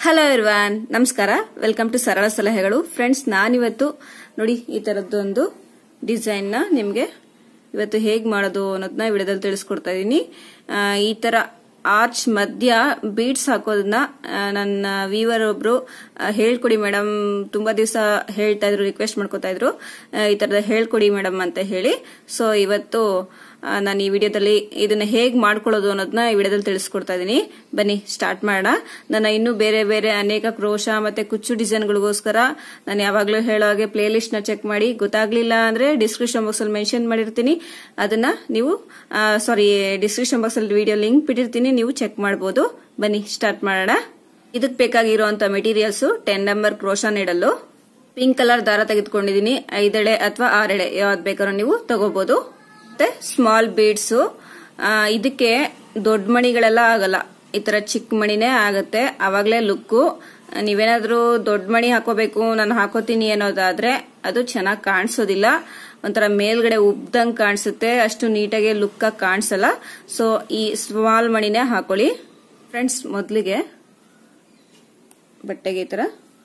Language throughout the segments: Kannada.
ಹಲೋ ಇರ್ವಾನ್ ನಮಸ್ಕಾರ ವೆಲ್ಕಮ್ ಟು ಸರಳ ಸಲಹೆಗಳು ಫ್ರೆಂಡ್ಸ್ ನಾನಿವತ್ತು ನೋಡಿ ಈ ತರದ್ದೊಂದು ಡಿಸೈನ್ ನ ನಿಮ್ಗೆ ಇವತ್ತು ಹೇಗ್ ಮಾಡೋದು ಅನ್ನೋದನ್ನ ವಿಡಿಯೋದಲ್ಲಿ ತಿಳಿಸ್ಕೊಡ್ತಾ ಇದೀನಿ ಆ, ಈ ತರ ಆರ್ಚ್ ಮಧ್ಯ ಬೀಡ್ಸ್ ಹಾಕೋದನ್ನ ಆ, ನನ್ನ ವೀವರ್ ಒಬ್ರು ಆ, ಹೇಳ್ಕೊಡಿ ಮೇಡಮ್ ತುಂಬಾ ದಿವಸ ಹೇಳ್ತಾ ಇದ್ರು ರಿಕ್ವೆಸ್ಟ್ ಮಾಡ್ಕೋತಾ ಇದ್ರು ಆ, ಈ ತರದ ಹೇಳ್ಕೊಡಿ ಮೇಡಮ್ ಅಂತ ಹೇಳಿ ಸೊ ಇವತ್ತು ಆ, ನಾನು ಈ ವಿಡಿಯೋದಲ್ಲಿ ಇದನ್ನ ಹೇಗ್ ಮಾಡ್ಕೊಳ್ಳೋದು ಅನ್ನೋದನ್ನ ಈ ವಿಡಿಯೋದಲ್ಲಿ ತಿಳಿಸ್ಕೊಡ್ತಾ ಇದೀನಿ ಬನ್ನಿ ಸ್ಟಾರ್ಟ್ ಮಾಡೋಣ ನನ್ನ ಇನ್ನೂ ಬೇರೆ ಬೇರೆ ಅನೇಕ ಕ್ರೋಶ ಮತ್ತೆ ಕುಚ್ಚು ಡಿಸೈನ್ಗಳಿಗೋಸ್ಕರ ನಾನು ಯಾವಾಗಲೂ ಹೇಳೋ ಹಾಗೆ ಪ್ಲೇ ಲಿಸ್ಟ್ ನ ಚೆಕ್ ಮಾಡಿ ಗೊತ್ತಾಗ್ಲಿಲ್ಲ ಅಂದ್ರೆ ಡಿಸ್ಕ್ರಿಪ್ಷನ್ ಬಾಕ್ಸ್ ಅಲ್ಲಿ ಮೆನ್ಷನ್ ಮಾಡಿರ್ತೀನಿ ಅದನ್ನ ನೀವು ಸಾರಿ ಡಿಸ್ಕ್ರಿಪ್ಷನ್ ಬಾಕ್ಸ್ ಅಲ್ಲಿ ವಿಡಿಯೋ ಲಿಂಕ್ ಬಿಟ್ಟಿರ್ತೀನಿ ನೀವು ಚೆಕ್ ಮಾಡಬಹುದು ಬನ್ನಿ ಸ್ಟಾರ್ಟ್ ಮಾಡೋಣ ಇದಕ್ಕೆ ಬೇಕಾಗಿರುವಂತ materials ten number crochet needle pink colour ದಾರ ತೆಗೆದುಕೊಂಡಿದ್ದೀನಿ ಐದೆಳೆ ಅಥವಾ ಆರೆಳೆ ಯಾವ್ದು ಬೇಕಾದ್ರೂ ನೀವು ತಗೋಬಹುದು ಮತ್ತೆ ಸ್ಮಾಲ್ ಬೀಡ್ಸ್ ಇದಕ್ಕೆ ದೊಡ್ಡ ಮಣಿಗಳೆಲ್ಲ ಆಗಲ್ಲ ಈ ತರ ಚಿಕ್ಕ ಮಣಿನೇ ಆಗತ್ತೆ ಅವಾಗ್ಲೇ ಲುಕ್ಕು ನೀವೇನಾದ್ರೂ ದೊಡ್ಡ ಮಣಿ ಹಾಕೋಬೇಕು ನಾನು ಹಾಕೋತೀನಿ ಅನ್ನೋದಾದ್ರೆ ಅದು ಚೆನ್ನಾಗಿ ಕಾಣಿಸೋದಿಲ್ಲ ಒಂಥರ ಮೇಲ್ಗಡೆ ಉಬ್ದಂಗ್ ಕಾಣಿಸುತ್ತೆ ಅಷ್ಟು ನೀಟಾಗಿ ಲುಕ್ ಆಗಿ ಕಾಣಿಸಲ್ಲ ಸೊ ಈ ಸ್ಮಾಲ್ ಮಣಿನೇ ಹಾಕೊಳ್ಳಿ ಫ್ರೆಂಡ್ಸ್ ಮೊದಲಿಗೆ ಬಟ್ಟೆಗೆ ಈ ತರ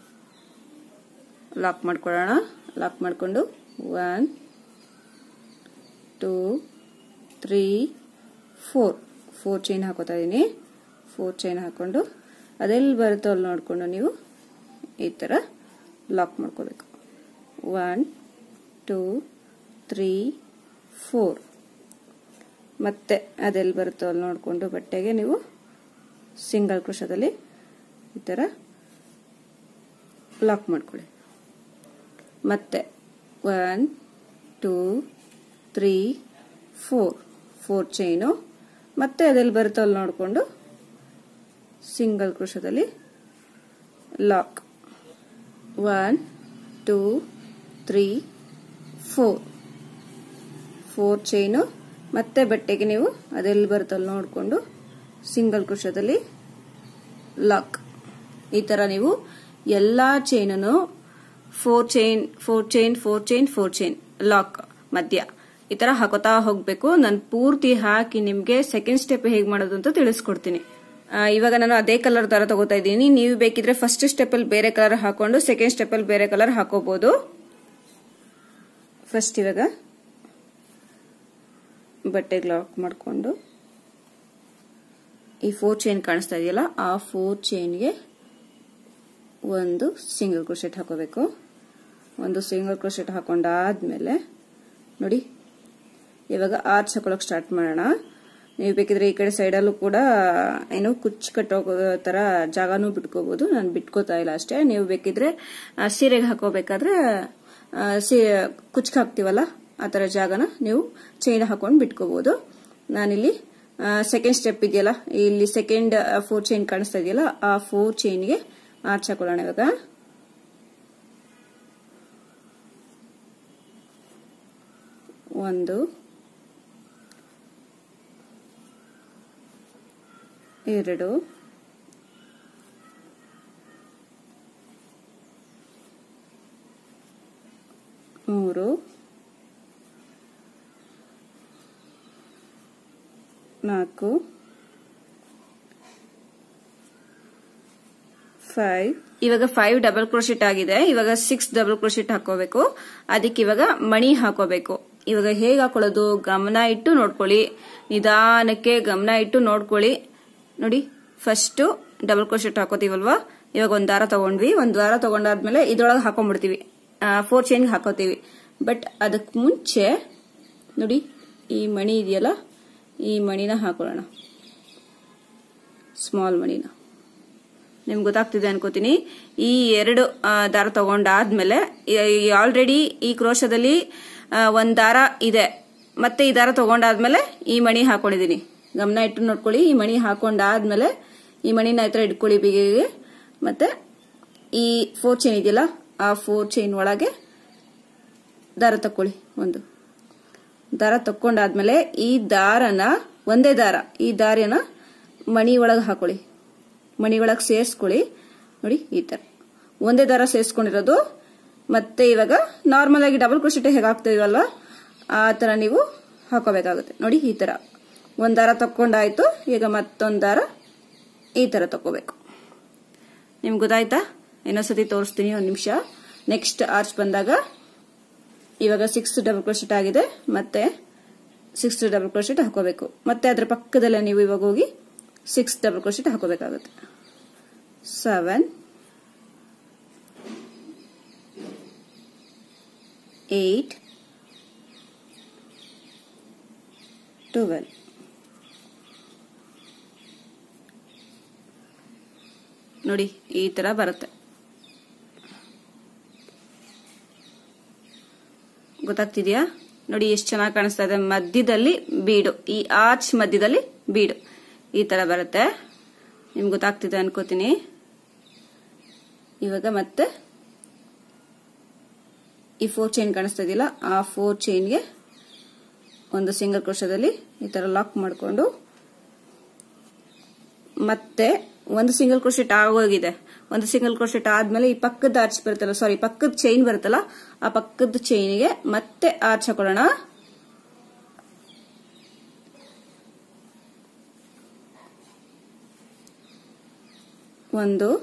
ಲಾಕ್ ಮಾಡ್ಕೊಳ್ಳೋಣ ಲಾಕ್ ಮಾಡ್ಕೊಂಡು one two three four four chain ಹಾಕೋತಾ ಇದ್ದೀನಿ ಫೋರ್ ಚೈನ್ ಹಾಕೊಂಡು ಅದೆಲ್ಲಿ ಬರುತ್ತೋ ಅಲ್ಲಿ ನೋಡಿಕೊಂಡು ನೀವು ಈ ಥರ ಲಾಕ್ ಮಾಡ್ಕೋಬೇಕು ಒನ್ ಟೂ ತ್ರೀ ಫೋರ್ ಮತ್ತೆ ಅದೆಲ್ಲಿ ಬರುತ್ತೋ ಅಲ್ಲಿ ನೋಡಿಕೊಂಡು ಬಟ್ಟೆಗೆ ನೀವು ಸಿಂಗಲ್ ಕೃಷದಲ್ಲಿ ಈ ಥರ ಲಾಕ್ ಮಾಡ್ಕೊಳ್ಳಿ ಮತ್ತೆ one two three four four chain ಮತ್ತೆ ಅದೆಲ್ಲಿ ಬರುತ್ತೋ ಅಲ್ಲಿ ನೋಡಿಕೊಂಡು ಸಿಂಗಲ್ ಕೃಷದಲ್ಲಿ lock one two three four four chain ಮತ್ತೆ ಬಟ್ಟೆಗೆ ನೀವು ಅದೆಲ್ಲಿ ಬರುತ್ತೋ ಅಲ್ಲಿ ನೋಡಿಕೊಂಡು ಸಿಂಗಲ್ ಕೃಷದಲ್ಲಿ ಲಾಕ್ ಈ ತರ ನೀವು ಎಲ್ಲಾ ಚೈನನ್ನು four chain four chain four chain four chain lock ಮಧ್ಯ ಈ ತರ ಹಾಕೋತಾ ಹೋಗ್ಬೇಕು ನಾನು ಪೂರ್ತಿ ಹಾಕಿ ನಿಮ್ಗೆ ಸೆಕೆಂಡ್ ಸ್ಟೆಪ್ ಹೇಗ್ ಮಾಡೋದು ಅಂತ ತಿಳಿಸ್ಕೊಡ್ತೀನಿ ಆ, ಇವಾಗ ನಾನು ಅದೇ ಕಲರ್ ದಾರ ತಗೋತಾ ಇದ್ದೀನಿ ನೀವು ಬೇಕಿದ್ರೆ ಫಸ್ಟ್ ಸ್ಟೆಪ್ ಅಲ್ಲಿ ಬೇರೆ ಕಲರ್ ಹಾಕೊಂಡು ಸೆಕೆಂಡ್ ಸ್ಟೆಪ್ ಅಲ್ಲಿ ಬೇರೆ ಕಲರ್ ಹಾಕೋಬಹುದು ಫಸ್ಟ್ ಇವಾಗ ಬಟ್ಟೆಗೆ ಲಾಕ್ ಮಾಡಿಕೊಂಡು ಈ ಫೋರ್ ಚೈನ್ ಕಾಣಿಸ್ತಾ ಇದೆಯಲ್ಲ ಆ ಫೋರ್ ಚೈನ್ಗೆ ಒಂದು ಸಿಂಗಲ್ ಕ್ರೋಶೆಟ್ ಹಾಕೋಬೇಕು ಒಂದು ಸಿಂಗಲ್ ಕ್ರೋಶೆಟ್ ಹಾಕೊಂಡಾದ್ಮೇಲೆ ನೋಡಿ ಇವಾಗ ಆರ್ಚ್ ಹಾಕೊಳಕ್ ಸ್ಟಾರ್ಟ್ ಮಾಡೋಣ ನೀವು ಬೇಕಿದ್ರೆ ಈ ಕಡೆ ಸೈಡಲ್ಲೂ ಕೂಡ ಏನು ಕುಚ್ಚು ಕಟ್ಟೋ ತರ ಜಾಗನೂ ಬಿಟ್ಕೋಬಹುದು ನಾನು ಬಿಟ್ಕೋತಾ ಇಲ್ಲ ಅಷ್ಟೇ ನೀವು ಬೇಕಿದ್ರೆ ಆ, ಸೀರೆಗೆ ಹಾಕೋಬೇಕಾದ್ರೆ ಆ, ಸೀ ಕುಚ್ಚು ಹಾಕ್ತಿವಲ್ಲ ಆ ತರ ಜಾಗನ ನೀವು ಚೈನ್ ಹಾಕೊಂಡು ಬಿಟ್ಕೋಬಹುದು ನಾನಿಲ್ಲಿ ಸೆಕೆಂಡ್ ಸ್ಟೆಪ್ ಇದೆಯಲ್ಲ ಇಲ್ಲಿ ಸೆಕೆಂಡ್ ಫೋರ್ ಚೈನ್ ಕಾಣಿಸ್ತಾ ಇದೆಯಲ್ಲ ಆ ಫೋರ್ ಚೈನ್ಗೆ ಆರ್ಚ್ ಹಾಕೊಳ್ಳೋಣ ಇವಾಗ ಒಂದು ಎರಡು ಮೂರು ನಾಲ್ಕು ಫೈವ್ ಇವಾಗ ಫೈವ್ ಡಬಲ್ ಕ್ರೋಶಿಟ್ ಆಗಿದೆ ಇವಾಗ ಸಿಕ್ಸ್ ಡಬಲ್ ಕ್ರೋಶಿಟ್ ಹಾಕೋಬೇಕು ಅದಕ್ಕೆ ಇವಾಗ ಮಣಿ ಹಾಕೋಬೇಕು ಇವಾಗ ಹೇಗೆ ಹಾಕೊಳ್ಳೋದು ಗಮನ ಇಟ್ಟು ನೋಡ್ಕೊಳ್ಳಿ ನಿಧಾನಕ್ಕೆ ಗಮನ ಇಟ್ಟು ನೋಡ್ಕೊಳ್ಳಿ ನೋಡಿ ಫಸ್ಟ್ ಡಬಲ್ ಕ್ರೋಶಿಟ್ ಹಾಕೋತೀವಲ್ವಾ ಇವಾಗ ಒಂದ್ ದಾರ ತಗೊಂಡ್ವಿ ಒಂದ್ ದಾರ ತಗೊಂಡಾದ್ಮೇಲೆ ಇದ್ರೊಳಗೆ ಹಾಕೊಂಡ್ಬಿಡ್ತೀವಿ ಫೋರ್ ಚೈನ್ಗೆ ಹಾಕೋತೀವಿ ಬಟ್ ಅದಕ್ಕೆ ಮುಂಚೆ ನೋಡಿ ಈ ಮಣಿ ಇದೆಯಲ್ಲ ಈ ಮಣಿನ ಹಾಕೊಳ್ಳೋಣ ಸ್ಮಾಲ್ ಮಣಿನ ನಿಮ್ಗೆ ಗೊತ್ತಾಗ್ತಿದೆ ಅನ್ಕೋತೀನಿ ಈ ಎರಡು ಆ, ದಾರ ತಗೊಂಡಾದ್ಮೇಲೆ ಆಲ್ರೆಡಿ ಈ ಕ್ರೋಶದಲ್ಲಿ ಆ, ಒಂದ್ ದಾರ ಇದೆ ಮತ್ತೆ ಈ ದಾರ ತಗೊಂಡಾದ್ಮೇಲೆ ಈ ಮಣಿ ಹಾಕೊಂಡಿದೀನಿ ಗಮನ ಇಟ್ಟು ನೋಡ್ಕೊಳ್ಳಿ ಈ ಮಣಿ ಹಾಕೊಂಡಾದ್ಮೇಲೆ ಈ ಮಣಿನ ಹತ್ರ ಇಟ್ಕೊಳ್ಳಿ ಬಿಗಿಗೆ ಮತ್ತೆ ಈ ಫೋರ್ ಚೈನ್ ಇದೆಯಲ್ಲ ಆ ಫೋರ್ ಚೈನ್ ಒಳಗೆ ದಾರ ತಕ್ಕೊಳ್ಳಿ ಒಂದು ದಾರ ತಕ್ಕೊಂಡಾದ್ಮೇಲೆ ಈ ದಾರನ ಒಂದೇ ದಾರ ಈ ದಾರಿನ ಮಣಿ ಒಳಗೆ ಹಾಕೊಳ್ಳಿ ಮಣಿ ಒಳಗೆ ಸೇರಿಸ್ಕೊಳ್ಳಿ ನೋಡಿ ಈ ತರ ಒಂದೇ ದಾರ ಸೇರಿಸ್ಕೊಂಡಿರೋದು ಮತ್ತೆ ಇವಾಗ ನಾರ್ಮಲ್ ಆಗಿ ಡಬಲ್ ಕ್ರೋಶೆಟ್ ಹೇಗೆ ಹಾಕ್ತೀವಲ್ವಾ ಆ ತರ ನೀವು ಹಾಕೋಬೇಕಾಗುತ್ತೆ ನೋಡಿ ಈ ತರ ಒಂದ್ ದಾರ ತಕ್ಕೊಂಡಾಯ್ತು ಈಗ ಮತ್ತೊಂದ್ ದಾರ ಈ ತರ ತಕೋಬೇಕು ನಿಮ್ಗೆ ಗೊತ್ತಾಯ್ತಾ ಇನ್ನೊಂದ್ಸತಿ ತೋರಿಸ್ತೀನಿ ಒಂದು ನಿಮಿಷ ನೆಕ್ಸ್ಟ್ ಆರ್ಚ್ ಬಂದಾಗ ಇವಾಗ ಸಿಕ್ಸ್ ಡಬಲ್ ಕ್ರೋಶೆಟ್ ಆಗಿದೆ ಮತ್ತೆ ಸಿಕ್ಸ್ ಡಬಲ್ ಕ್ರೋಶೆಟ್ ಹಾಕೋಬೇಕು ಮತ್ತೆ ಅದರ ಪಕ್ಕದಲ್ಲೇ ನೀವು ಇವಾಗ ಹೋಗಿ ಸಿಕ್ಸ್ ಡಬಲ್ ಕ್ರೋಶೆಟ್ ಹಾಕೋಬೇಕಾಗುತ್ತೆ ಸೆವೆನ್ ಏಟ್ ಟ್ವೆಲ್ ನೋಡಿ ಈ ತರ ಬರುತ್ತೆ ಗೊತ್ತಾಗ್ತಿದ್ಯಾ ನೋಡಿ ಎಷ್ಟು ಚೆನ್ನಾಗಿ ಕಾಣಿಸ್ತಾ ಇದೆ ಮಧ್ಯದಲ್ಲಿ ಬೀಡು ಈ ಆರ್ಚ್ ಮಧ್ಯದಲ್ಲಿ ಬೀಡು ಈ ತರ ಬರುತ್ತೆ ನಿಮ್ಗೆ ಗೊತ್ತಾಗ್ತಿದೆ ಅನ್ಕೋತೀನಿ ಇವಾಗ ಮತ್ತೆ ಈ ಫೋರ್ ಚೈನ್ ಕಾಣಿಸ್ತಾ ಇದೆಯಲ್ಲ ಆ ಫೋರ್ ಚೈನ್ಗೆ ಒಂದು ಸಿಂಗಲ್ ಕ್ರೋಶದಲ್ಲಿ ಈ ತರ ಲಾಕ್ ಮಾಡಿಕೊಂಡು ಮತ್ತೆ ಒಂದು ಸಿಂಗಲ್ ಕ್ರೋಶೆಟ್ ಆಗೋಗಿದೆ ಒಂದು ಸಿಂಗಲ್ ಕ್ರೋಶೆಟ್ ಆದ್ಮೇಲೆ ಈ ಪಕ್ಕದ ಆರ್ಚ್ ಬರುತ್ತಲ್ಲ ಸಾರಿ ಪಕ್ಕದ ಚೈನ್ ಬರುತ್ತಲ್ಲ ಆ ಪಕ್ಕದ ಚೈನ್ಗೆ ಮತ್ತೆ ಆರ್ಚ್ ಹಾಕೊಳ್ಳೋಣ ಒಂದು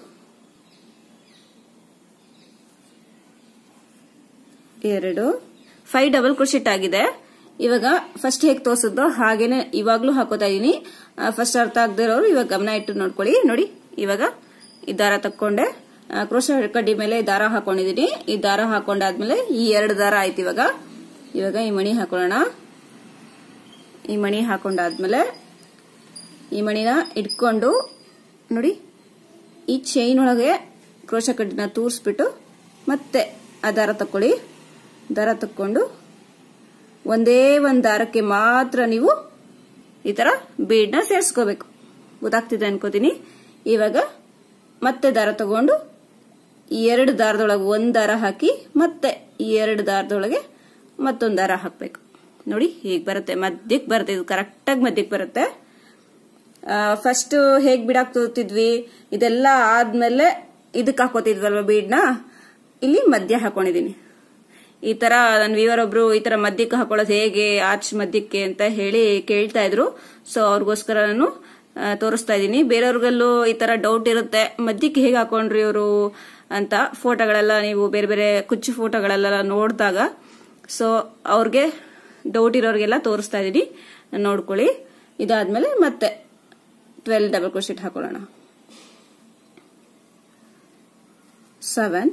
ಎರಡು ಫೈವ್ ಡಬಲ್ ಕ್ರೋಶೆಟ್ ಆಗಿದೆ ಇವಾಗ ಫಸ್ಟ್ ಹೇಗೆ ತೋರಿಸಿದ್ದು ಹಾಗೇನೆ ಇವಾಗ್ಲೂ ಹಾಕೋತಾ ಇದೀನಿ ಫಸ್ಟ್ ಅರ್ಥ ಆಗದೆ ಇರೋರು ಇವಾಗ ಗಮನ ಇಟ್ಟು ನೋಡ್ಕೊಳ್ಳಿ ನೋಡಿ ಇವಾಗ ಈ ದಾರ ತಕ್ಕೊಂಡೆ ಕ್ರೋಶ ಕಡ್ಡಿ ಮೇಲೆ ದಾರ ಹಾಕೊಂಡಿದೀನಿ ಈ ದಾರ ಹಾಕೊಂಡಾದ್ಮೇಲೆ ಈ ಎರಡು ದಾರ ಆಯ್ತು ಇವಾಗ ಇವಾಗ ಈ ಮಣಿ ಹಾಕೊಳ್ಳೋಣ ಈ ಮಣಿ ಹಾಕೊಂಡಾದ್ಮೇಲೆ ಈ ಮಣಿನ ಇಟ್ಕೊಂಡು ನೋಡಿ ಈ ಚೈನ್ ಒಳಗೆ ಕ್ರೋಶ ಕಡ್ಡಿನ ತೂರಿಸ್ಬಿಟ್ಟು ಮತ್ತೆ ಆ ದಾರ ತಕ್ಕೊಳ್ಳಿ ದಾರ ತಕ್ಕೊಂಡು ಒಂದೇ ಒಂದು ದಾರಕ್ಕೆ ಮಾತ್ರ ನೀವು ಈ ತರ ಬೀಡ್ನ ಸೇರಿಸ್ಕೋಬೇಕು ಗೊತ್ತಾಗ್ತಿದೆ ಅನ್ಕೋತೀನಿ ಇವಾಗ ಮತ್ತೆ ದಾರ ತಗೊಂಡು ಈ ಎರಡು ದಾರದೊಳಗೆ ಒಂದ್ ದಾರ ಹಾಕಿ ಮತ್ತೆ ಈ ಎರಡು ದಾರದೊಳಗೆ ಮತ್ತೊಂದು ದಾರ ಹಾಕ್ಬೇಕು ನೋಡಿ ಹೀಗೆ ಬರುತ್ತೆ ಮಧ್ಯಕ್ಕೆ ಬರುತ್ತೆ ಇದು ಕರೆಕ್ಟಾಗಿ ಮಧ್ಯಕ್ಕೆ ಬರುತ್ತೆ ಫಸ್ಟ್ ಹೇಗ್ ಬಿಡಾಕ್ ತೋತಿದ್ವಿ ಇದೆಲ್ಲ ಆದ್ಮೇಲೆ ಇದಕ್ಕೆ ಹಾಕೋತಿದ್ವಲ್ವ ಬೀಡ್ನ ಇಲ್ಲಿ ಮಧ್ಯ ಹಾಕೊಂಡಿದೀನಿ ಈ ತರ ನನ್ನ ವೀವರ್ ಒಬ್ರು ಈ ತರ ಮಧ್ಯಕ್ಕೆ ಹಾಕೊಳ್ಳೋದು ಹೇಗೆ ಆರ್ಚ್ ಮಧ್ಯಕ್ಕೆ ಅಂತ ಹೇಳಿ ಕೇಳ್ತಾ ಇದ್ರು ಸೊ ಅವ್ರಿಗೋಸ್ಕರ ನಾನು ತೋರಿಸ್ತಾ ಇದ್ದೀನಿ ಬೇರೆಯವ್ರಿಗಲ್ಲೂ ಈ ತರ ಡೌಟ್ ಇರುತ್ತೆ ಮಧ್ಯಕ್ಕೆ ಹೇಗೆ ಹಾಕೊಂಡ್ರಿ ಇವರು ಅಂತ ಫೋಟೋಗಳೆಲ್ಲ ನೀವು ಬೇರೆ ಬೇರೆ ಕುಚ್ಚು ಫೋಟೋಗಳೆಲ್ಲ ನೋಡಿದಾಗ ಸೊ ಅವ್ರಿಗೆ ಡೌಟ್ ಇರೋರಿಗೆಲ್ಲ ತೋರಿಸ್ತಾ ಇದ್ದೀನಿ ನೋಡ್ಕೊಳ್ಳಿ ಇದಾದ್ಮೇಲೆ ಮತ್ತೆ ಟ್ವೆಲ್ ಡಬಲ್ ಕ್ರೋಶೆಟ್ ಹಾಕೊಳ್ಳೋಣ ಸೆವೆನ್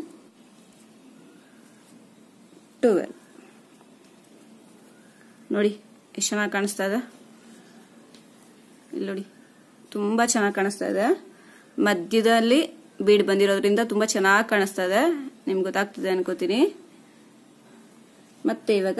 ಟ್ವೆಲ್ ನೋಡಿ ಎಷ್ಟು ಚೆನ್ನಾಗಿ ಕಾಣಿಸ್ತಾ ಇದೆ ಇಲ್ಲಿ ನೋಡಿ ತುಂಬಾ ಚೆನ್ನಾಗಿ ಕಾಣಿಸ್ತಾ ಇದೆ ಮಧ್ಯದಲ್ಲಿ ಬೀಡ್ ಬಂದಿರೋದ್ರಿಂದ ತುಂಬಾ ಚೆನ್ನಾಗಿ ಕಾಣಿಸ್ತಾ ಇದೆ ನಿಮ್ಗೆ ಗೊತ್ತಾಗ್ತದೆ ಅನ್ಕೋತೀನಿ ಮತ್ತೆ ಇವಾಗ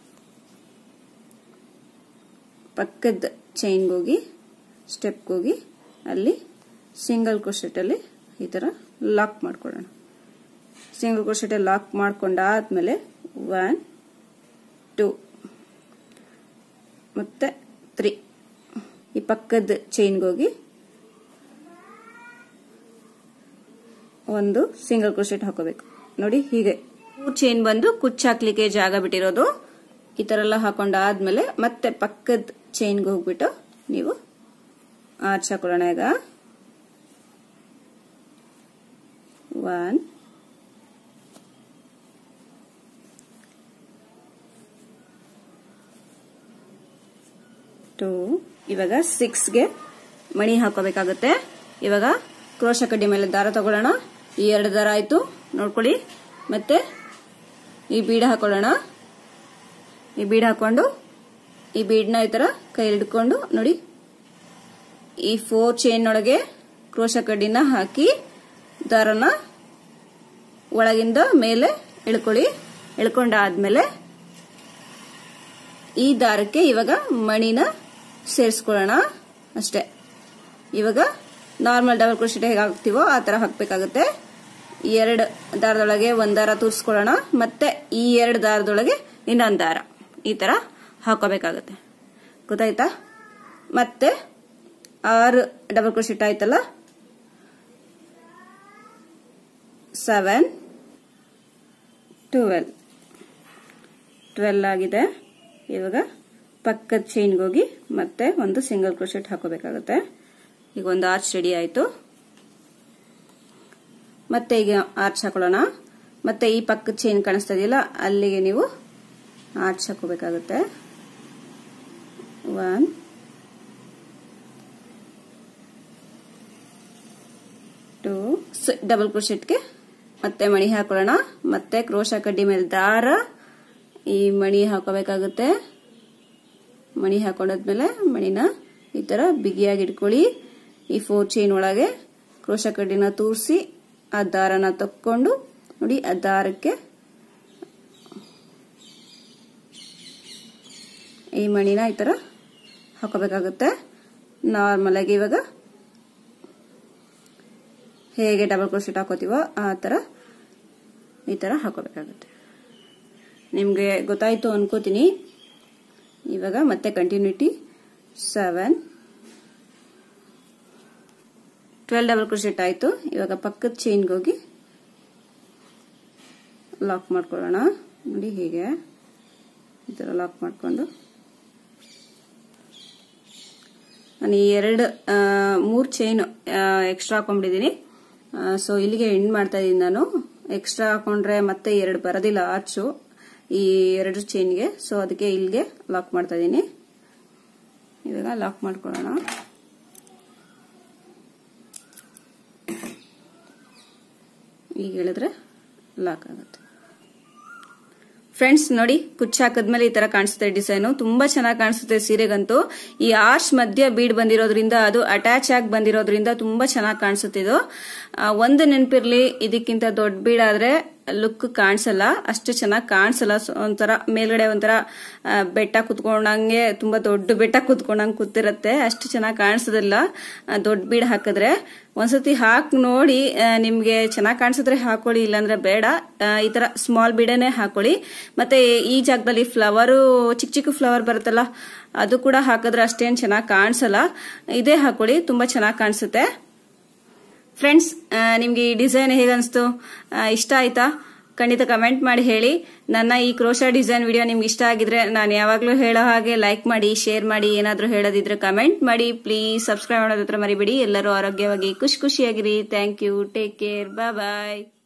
ಪಕ್ಕದ ಚೈನ್ಗೆ ಹೋಗಿ ಸ್ಟೆಪ್ಗೆ ಹೋಗಿ ಅಲ್ಲಿ ಸಿಂಗಲ್ ಕ್ರೋಶೆಟಲ್ಲಿ ಈ ಥರ ಲಾಕ್ ಮಾಡ್ಕೊಳ್ಳೋಣ ಸಿಂಗಲ್ ಕ್ರೋಶೆಟಲ್ಲಿ ಲಾಕ್ ಮಾಡ್ಕೊಂಡಾದ್ಮೇಲೆ ಒನ್ ಟೂ ಮತ್ತೆ ತ್ರೀ ಈ ಪಕ್ಕದ ಚೈನ್ಗೆ ಹೋಗಿ ಒಂದು ಸಿಂಗಲ್ ಕ್ರೋಶೆಟ್ ಹಾಕೋಬೇಕು ನೋಡಿ ಹೀಗೆ ಮೂರು ಚೈನ್ ಬಂದು ಕುಚ್ಚಾಕ್ಲಿಕ್ಕೆ ಜಾಗ ಬಿಟ್ಟಿರೋದು ಈ ತರ ಎಲ್ಲ ಹಾಕೊಂಡಾದ್ಮೇಲೆ ಮತ್ತೆ ಪಕ್ಕದ ಚೈನ್ಗೆ ಹೋಗ್ಬಿಟ್ಟು ನೀವು ಆರ್ಚ್ ಹಾಕೊಳ್ಳೋಣ ಈಗ ಒನ್ ಟೂ ಇವಾಗ ಸಿಕ್ಸ್ಗೆ ಮಣಿ ಹಾಕೋಬೇಕಾಗುತ್ತೆ ಇವಾಗ ಕ್ರೋಶ ಕಡ್ಡಿ ಮೇಲೆ ದಾರ ತಗೊಳ್ಳೋಣ ಈ ಎರಡು ದಾರ ಆಯ್ತು ನೋಡ್ಕೊಳ್ಳಿ ಮತ್ತೆ ಈ ಬೀಡ ಹಾಕೊಳ್ಳೋಣ ಈ ಬೀಡ್ ಹಾಕೊಂಡು ಈ ಬೀಡ್ನ ಈ ತರ ಕೈ ಹಿಡ್ಕೊಂಡು ನೋಡಿ ಈ ಫೋರ್ ಚೈನ್ ಒಳಗೆ ಕ್ರೋಶ ಕಡ್ಡಿನ ಹಾಕಿ ದಾರನ ಒಳಗಿಂದ ಮೇಲೆ ಎಳ್ಕೊಳ್ಳಿ ಎಳ್ಕೊಂಡಾದ್ಮೇಲೆ ಈ ದಾರಕ್ಕೆ ಇವಾಗ ಮಣಿನ ಸೇರಿಸ್ಕೊಳ್ಳೋಣ ಅಷ್ಟೇ ಇವಾಗ ನಾರ್ಮಲ್ ಡಬಲ್ ಕ್ರೋಶೆಟ್ ಹೇಗೆ ಹಾಕ್ತಿವೋ ಆ ತರ ಹಾಕ್ಬೇಕಾಗುತ್ತೆ ಎರಡು ದಾರದೊಳಗೆ ಒಂದ್ ದಾರ ತೂರಿಸ್ಕೊಳ್ಳೋಣ ಮತ್ತೆ ಈ ಎರಡು ದಾರದೊಳಗೆ ಇನ್ನೊಂದು ದಾರ ಈ ತರ ಹಾಕೋಬೇಕಾಗುತ್ತೆ ಗೊತ್ತಾಯ್ತಾ ಮತ್ತೆ ಆರು ಡಬಲ್ ಕ್ರೋಶೆಟ್ ಆಯ್ತಲ್ಲ ಸೆವೆನ್ ಟ್ವೆಲ್ ಟ್ವೆಲ್ ಆಗಿದೆ ಇವಾಗ ಪಕ್ಕದ ಚೈನ್ಗೆ ಹೋಗಿ ಮತ್ತೆ ಒಂದು ಸಿಂಗಲ್ ಕ್ರೋಶೆಟ್ ಹಾಕೋಬೇಕಾಗುತ್ತೆ ಈಗ ಒಂದು ಆರ್ಚ್ ರೆಡಿ ಆಯಿತು ಮತ್ತೆ ಈಗ ಆರ್ಚ್ ಹಾಕೊಳ್ಳೋಣ ಮತ್ತೆ ಈ ಪಕ್ಕದ ಚೈನ್ ಕಾಣಿಸ್ತಾ ಇದೆಯಲ್ಲ ಅಲ್ಲಿಗೆ ನೀವು ಆರ್ಚ್ ಹಾಕೋಬೇಕಾಗುತ್ತೆ ಒನ್ ಟೂ ಡಬಲ್ ಕ್ರೋಶೆಟ್ಗೆ ಮತ್ತೆ ಮಣಿ ಹಾಕೊಳ್ಳೋಣ ಮತ್ತೆ ಕ್ರೋಶ ಕಡ್ಡಿ ಮೇಲೆ ದಾರ ಈ ಮಣಿ ಹಾಕೋಬೇಕಾಗುತ್ತೆ ಮಣಿ ಹಾಕೊಂಡಾದ್ಮೇಲೆ ಮಣಿನ ಈ ತರ ಬಿಗಿಯಾಗಿ ಇಟ್ಕೊಳ್ಳಿ ಈ ಫೋರ್ ಚೈನ್ ಒಳಗೆ ಕ್ರೋಶ ಕಡ್ಡಿನ ತೂರಿಸಿ ಆ ದಾರನ ತಕ್ಕೊಂಡು ನೋಡಿ ಆ ದಾರಕ್ಕೆ ಈ ಮಣಿನ ಈ ತರ ಹಾಕೋಬೇಕಾಗುತ್ತೆ ನಾರ್ಮಲ್ ಆಗಿ ಇವಾಗ ಹೇಗೆ ಡಬಲ್ ಕ್ರೋಶೆಟ್ ಹಾಕೋತೀವೋ ಆ ತರ ಈ ತರ ಹಾಕೋಬೇಕಾಗುತ್ತೆ ನಿಮಗೆ ಗೊತ್ತಾಯ್ತು ಅನ್ಕೋತೀನಿ ಇವಾಗ ಮತ್ತೆ continuity seven twelve double crochet ಆಯಿತು ಇವಾಗ ಪಕ್ಕದ ಚೈನ್ಗೆ ಹೋಗಿ ಲಾಕ್ ಮಾಡ್ಕೊಳ್ಳೋಣ ನೋಡಿ ಹೀಗೆ ಈ ಥರ ಲಾಕ್ ಮಾಡಿಕೊಂಡು ನಾನು ಈ ಎರಡು ಮೂರು ಚೈನ್ ಎಕ್ಸ್ಟ್ರಾ ಹಾಕೊಂಡ್ಬಿಟ್ಟಿದ್ದೀನಿ ಸೊ ಇಲ್ಲಿಗೆ ಎಂಡ್ ಮಾಡ್ತಾ ಇದ್ದೀನಿ ನಾನು ಎಕ್ಸ್ಟ್ರಾ ಹಾಕೊಂಡ್ರೆ ಮತ್ತೆ ಎರಡು ಬರೋದಿಲ್ಲ ಆರ್ಚು ಈ ಎರಡು ಚೈನ್ಗೆ ಸೊ ಅದಕ್ಕೆ ಇಲ್ಲಿಗೆ ಲಾಕ್ ಮಾಡ್ತಾ ಇದ್ದೀನಿ ಇವಾಗ ಲಾಕ್ ಮಾಡ್ಕೊಳ್ಳೋಣ ಈಗ ಹೇಳಿದ್ರೆ ಲಾಕ್ ಆಗುತ್ತೆ ಫ್ರೆಂಡ್ಸ್ ನೋಡಿ ಕುಚ್ಚ ಹಾಕದ್ಮೇಲೆ ಈ ತರ ಕಾಣಿಸುತ್ತೆ ಡಿಸೈನು ತುಂಬಾ ಚೆನ್ನಾಗಿ ಕಾಣಿಸುತ್ತೆ ಸೀರೆಗಂತೂ ಈ ಆರ್ಚ್ ಮಧ್ಯ ಬೀಡ್ ಬಂದಿರೋದ್ರಿಂದ ಅದು ಅಟ್ಯಾಚ್ ಆಗಿ ಬಂದಿರೋದ್ರಿಂದ ತುಂಬಾ ಚೆನ್ನಾಗಿ ಕಾಣಿಸುತ್ತೆ ಇದು ಒಂದು ನೆನಪಿರ್ಲಿ ಇದಕ್ಕಿಂತ ದೊಡ್ಡ ಬೀಡ್ ಆದ್ರೆ ಲುಕ್ ಕಾಣಿಸಲ್ಲ ಅಷ್ಟು ಚೆನ್ನಾಗಿ ಕಾಣಿಸಲ್ಲ ಒಂಥರ ಮೇಲ್ಗಡೆ ಒಂಥರ ಬೆಟ್ಟ ಕುತ್ಕೊಂಡಂಗೆ ತುಂಬಾ ದೊಡ್ಡ ಬೆಟ್ಟ ಕುತ್ಕೊಂಡಂಗೆ ಕೂತಿರತ್ತೆ ಅಷ್ಟು ಚೆನ್ನಾಗಿ ಕಾಣಿಸೋದಿಲ್ಲ ದೊಡ್ಡ ಬೀಡ್ ಹಾಕಿದ್ರೆ ಒಂದ್ಸತಿ ಹಾಕಿ ನೋಡಿ ನಿಮ್ಗೆ ಚೆನ್ನಾಗಿ ಕಾಣಿಸಿದ್ರೆ ಹಾಕೊಳ್ಳಿ ಇಲ್ಲಾಂದ್ರೆ ಬೇಡ ಈ ತರ ಸ್ಮಾಲ್ ಬೀಡನೇ ಹಾಕೊಳ್ಳಿ ಮತ್ತೆ ಈ ಜಾಗದಲ್ಲಿ ಫ್ಲವರು ಚಿಕ್ಕ ಚಿಕ್ಕ ಫ್ಲವರ್ ಬರುತ್ತಲ್ಲ ಅದು ಕೂಡ ಹಾಕಿದ್ರೆ ಅಷ್ಟೇನು ಚೆನ್ನಾಗಿ ಕಾಣಿಸಲ್ಲ ಇದೇ ಹಾಕೊಳ್ಳಿ ತುಂಬಾ ಚೆನ್ನಾಗಿ ಕಾಣಿಸುತ್ತೆ ಫ್ರೆಂಡ್ಸ್ ನಿಮ್ಗೆ ಈ ಡಿಸೈನ್ ಹೇಗನ್ನಿಸ್ತು ಇಷ್ಟ ಆಯ್ತಾ ಖಂಡಿತ ಕಮೆಂಟ್ ಮಾಡಿ ಹೇಳಿ ನನ್ನ ಈ ಕ್ರೋಶಾ ಡಿಸೈನ್ ವಿಡಿಯೋ ನಿಮ್ಗೆ ಇಷ್ಟ ಆಗಿದ್ರೆ ನಾನು ಯಾವಾಗಲೂ ಹೇಳೋ ಹಾಗೆ ಲೈಕ್ ಮಾಡಿ ಶೇರ್ ಮಾಡಿ ಏನಾದರೂ ಹೇಳೋದಿದ್ರೆ ಕಮೆಂಟ್ ಮಾಡಿ ಪ್ಲೀಸ್ ಸಬ್ಸ್ಕ್ರೈಬ್ ಮಾಡೋದ್ರ ಮರಿಬೇಡಿ ಎಲ್ಲರೂ ಆರೋಗ್ಯವಾಗಿ ಖುಷಿ ಖುಷಿಯಾಗಿರಿ thank you take care bye